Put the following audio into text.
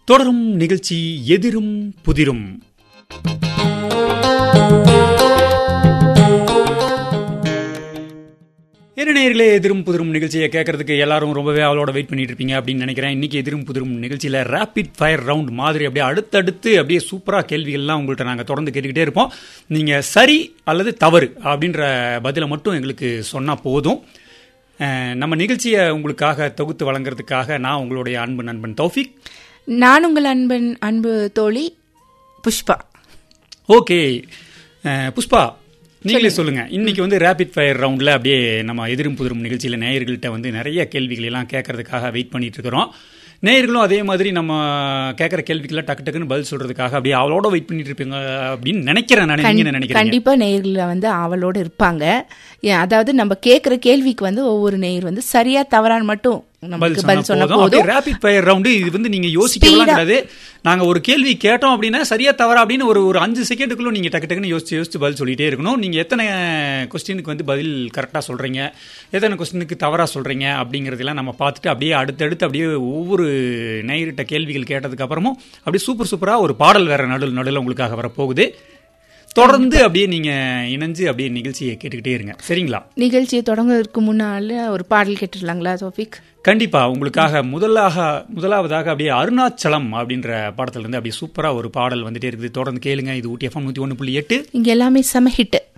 தொடரும் நிகழ்ச்சி எதிரும் புதிரும் என்ன நேயர்களே எதிரும் புதிரும் நிகழ்ச்சியை கேட்கறதுக்கு எல்லாரும் ரொம்பவே அவளோட வெயிட் பண்ணிட்டு இருப்பீங்க அப்படின்னு நினைக்கிறேன் இன்னைக்கு எதிரும் புதிரும் நிகழ்ச்சியில ரேபிட் ஃபயர் ரவுண்ட் மாதிரி அப்படியே அடுத்தடுத்து அப்படியே சூப்பரா கேள்விகள்லாம் உங்கள்கிட்ட நாங்க தொடர்ந்து கேட்டுக்கிட்டே இருப்போம் நீங்க சரி அல்லது தவறு அப்படின்ற பதிலை மட்டும் எங்களுக்கு சொன்னா போதும் அஹ், நம்ம நிகழ்ச்சியை உங்களுக்காக தொகுத்து வழங்குறதுக்காக நான் உங்களுடைய அன்பு நண்பன் தௌஃபிக் நான் உங்கள் அன்பன் அன்பு தோழி புஷ்பா ஓகே அஹ், புஷ்பா நீங்களே சொல்லுங்க இன்னைக்கு வந்து ரேபிட் ஃபயர் ரவுண்ட்ல அப்படியே நம்ம எதிரும் புதிரும் நிகழ்ச்சியில நேயர்கள்ட்ட வந்து நிறைய கேள்விகள் எல்லாம் கேட்கறதுக்காக வெயிட் பண்ணிட்டு இருக்கிறோம் நேயர்களும் அதே மாதிரி நம்ம கேட்கற கேள்விக்கெல்லாம் டக்கு டக்குன்னு பதில் சொல்றதுக்காக அப்படியே அவளோட வெயிட் பண்ணிட்டு இருப்பீங்க அப்படின்னு நினைக்கிறேன் நான் நீங்க என்ன நினைக்கிறீங்க கண்டிப்பா நேயர்கள வந்து அவளோட இருப்பாங்க ஏன், அதாவது நம்ம கேட்கிற கேள்விக்கு வந்து ஒவ்வொரு நேயர் வந்து சரியா தவறான்னு மட்டும் நமக்கு பதில் சொன்ன போதும் ரேபிட் ஃபயர் ரவுண்டு இது வந்து நீங்க யோசிக்கலாம் Speed-ஆ. கிடையாது நாங்க ஒரு கேள்வி கேட்டோம் அப்படின்னா சரியா தவறா அப்படின்னு ஒரு ஒரு அஞ்சு செகண்டுக்குள்ள நீங்க டக்கு டக்குன்னு யோசிச்சு யோசிச்சு பதில் சொல்லிட்டே இருக்கணும் நீங்க எத்தனை கொஸ்டினுக்கு வந்து பதில் கரெக்டா சொல்றீங்க எத்தனை கொஸ்டினுக்கு தவறா சொல்றீங்க அப்படிங்கறதெல்லாம் நம்ம பார்த்துட்டு அப்படியே அடுத்தடுத்து அப்படியே ஒவ்வொரு நேயர்கிட்ட கேள்விகள் கேட்டதுக்கு அப்புறமும் அப்படியே சூப்பர் சூப்பரா ஒரு பாடல் வேற நடுவில் நடுவில் உங்களுக்காக வரப்போகுது தொடர்ந்து அப்படியே நீங்க இணைஞ்சு அப்படியே நிகழ்ச்சியை கேட்டுக்கிட்டே இருங்க சரிங்களா நிகழ்ச்சியை தொடங்குறதுக்கு முன்னால ஒரு பாடல் கேட்டுடலாங்களா தோஃபிக் கண்டிப்பா உங்களுக்காக முதலாக முதலாவதாக அப்படியே அருணாச்சலம் அப்படின்ற படத்துல இருந்து அப்படியே சூப்பரா ஒரு பாடல் வந்துட்டே இருக்குது தொடர்ந்து கேளுங்க இது ஊட்டி எஃப்எம் நூத்தி ஒன்று புள்ளி எட்டு இங்க எல்லாமே செம ஹிட்